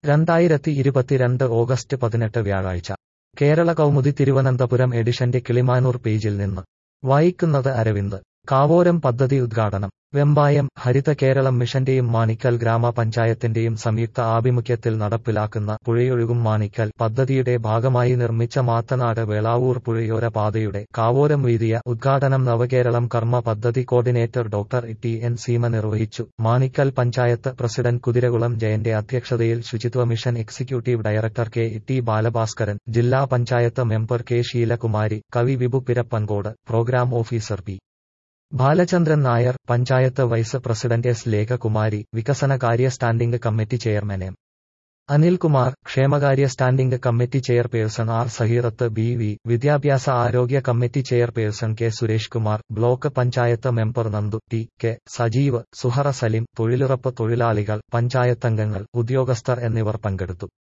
രണ്ടായിരത്തി ഇരുപത്തിരണ്ട് ഓഗസ്റ്റ് പതിനെട്ട് വ്യാഴാഴ്ച കേരള കൗമുദി തിരുവനന്തപുരം എഡിഷന്റെ കിളിമാനൂർ പേജിൽ നിന്ന് വായിക്കുന്നത് അരവിന്ദ് കാവോരം പദ്ധതി ഉദ്ഘാടനം വെമ്പായം ഹരിത കേരളം മിഷന്റെയും മാണിക്കൽ ഗ്രാമപഞ്ചായത്തിന്റെയും സംയുക്ത ആഭിമുഖ്യത്തിൽ നടപ്പിലാക്കുന്ന പുഴയൊഴുകും മാണിക്കൽ പദ്ധതിയുടെ ഭാഗമായി നിർമ്മിച്ച മാത്തനാട് വേളാവൂർ പുഴയോര പാതയുടെ കാവോരം വീതിയ ഉദ്ഘാടനം നവകേരളം കർമ്മ പദ്ധതി coordinator doctor T N Seema നിർവഹിച്ചു മാണിക്കൽ പഞ്ചായത്ത് പ്രസിഡന്റ് കുതിരകുളം ജയന്റെ അധ്യക്ഷതയിൽ Suchitwa mission executive director K T Balabhaskaran ജില്ലാ പഞ്ചായത്ത് മെമ്പർ കെ ശീലകുമാരി കവി Vibhu Pirappancode programme officer P Balachandran Nair panchayat vice president S Lekhakumari വികസനകാര്യ standing committee chairman M Anilkumar ക്ഷേമകാര്യ standing committee chairperson R Saheerath B V വിദ്യാഭ്യാസ ആരോഗ്യ committee chairperson K Suresh Kumar block panchayat member Nandu T K Sajeev Suhara Salim തൊഴിലുറപ്പ് തൊഴിലാളികൾ പഞ്ചായത്തംഗങ്ങൾ ഉദ്യോഗസ്ഥർ എന്നിവർ പങ്കെടുത്തു